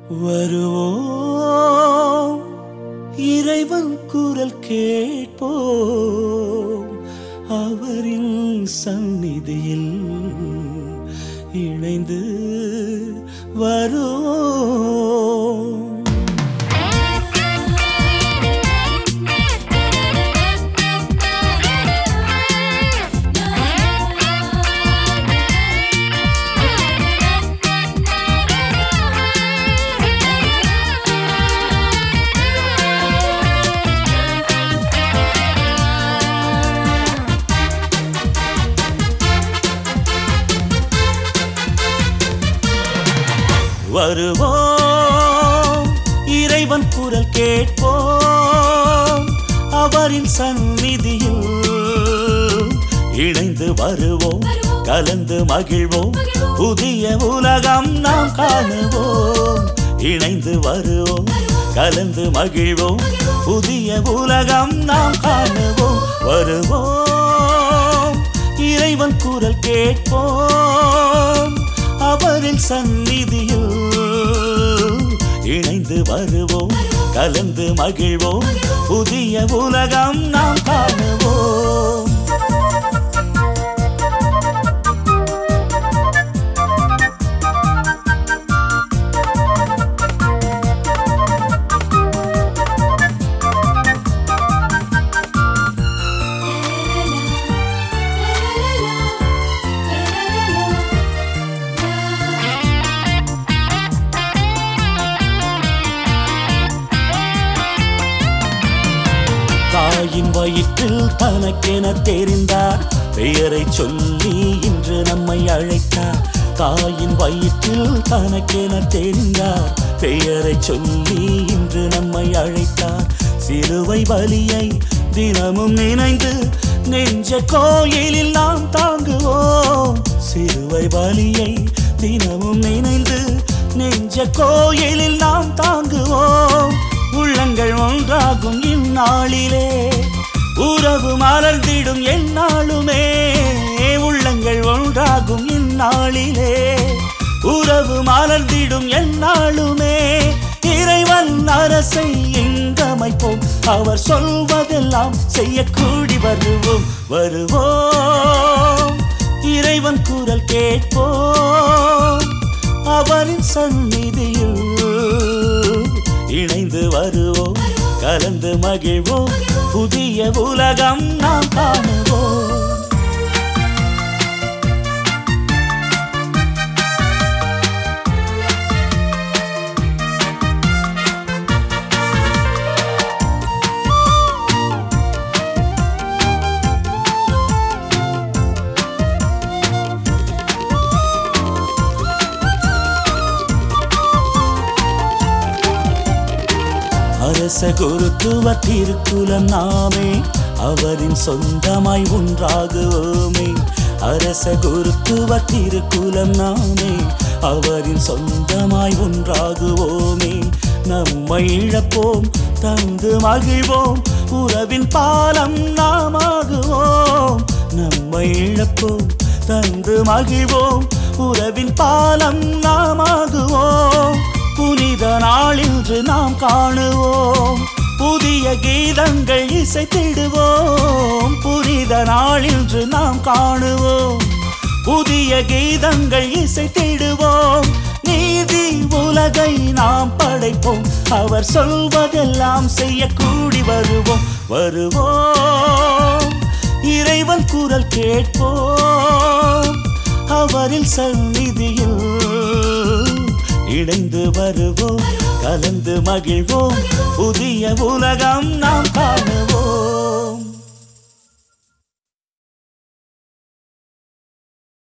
வருவோம் இறைவன் குரல் கேட்போம் அவரின் சந்நிதியில் இணைந்து வருவோம் வருவோம் இறைவன் குரல் கேட்போம் அவரின் சந்நிதியில் இணைந்து வருவோம் கலந்து மகிழ்வோம் புதிய உலகம் நாம் காணுவோம் இணைந்து வருவோம் கலந்து மகிழ்வோம் புதிய உலகம் நாம் காணுவோம் வருவோம் இறைவன் குரல் கேட்போம் அவரின் சந்நிதியில் இணைந்து வருவோம் கலந்து மகிழ்வோம் புதிய உலகம் நாம் காணுவோம் தாயின் வயிற்றில் தனக்கென தெரிந்தார் பெயரை சொல்லி இன்று நம்மை அழைத்தார் தாயின் வயிற்றில் தனக்கென தெரிந்தார் பெயரை சொல்லி இன்று நம்மை அழைத்தார் சிலுவை வலியை தினமும் நினைந்து நெஞ்ச கோயிலில் நாம் தாங்குவோம் சிலுவை வலியை தினமும் நினைந்து நெஞ்ச கோயிலில் நாம் தாங்குவோம் உள்ளங்கள் ஒன்றாகும் இந்நாளிலே உறவு மலர்ந்திடும் எந்நாளுமே உள்ளங்கள் ஒன்றாகும் இந்நாளிலே உறவு மலர்ந்திடும் எந்நாளுமே இறைவன் அரசை எங்கமைப்போம் அவர் சொல்வதெல்லாம் செய்யக்கூடி வருவோம் வருவோம் இறைவன் குரல் கேட்போம் அவரின் சந்நிதியில் இணைந்து வருவோம் கலந்து மகிழ்வோம் புதிய உலகம் நாம் காணுவோம் அரச குருத்துவ திருக்குலம் நாமே அவரின் சொந்தமாய் ஒன்றாகுவோமே அரச குருத்துவ திருக்குலம் நாமே அவரின் சொந்தமாய் ஒன்றாகுவோமே நம்மை இழப்போம் தந்து மகிழ்வோம் உறவின் பாலம் நாமாகுவோம் நம்மை இழப்போம் தந்து மகிழ்வோம் உறவின் பாலம் நாமாகுவோம் புனித நாளின்று நாம் காணுவோம் புதிய கீதங்கள் இசைத்திடுவோம் புனித நாளின்று நாம் காணுவோம் புதிய கீதங்கள் இசைத்திடுவோம் நீதி உலகை நாம் படைப்போம் அவர் சொல்வதெல்லாம் செய்யக்கூடி வருவோம் வருவோம் இறைவன் குரல் கேட்போம் அவரில் சந்நிதியில் இணைந்து வருவோம் கலந்து மகிழ்வோம் புதிய உலகம் நாம்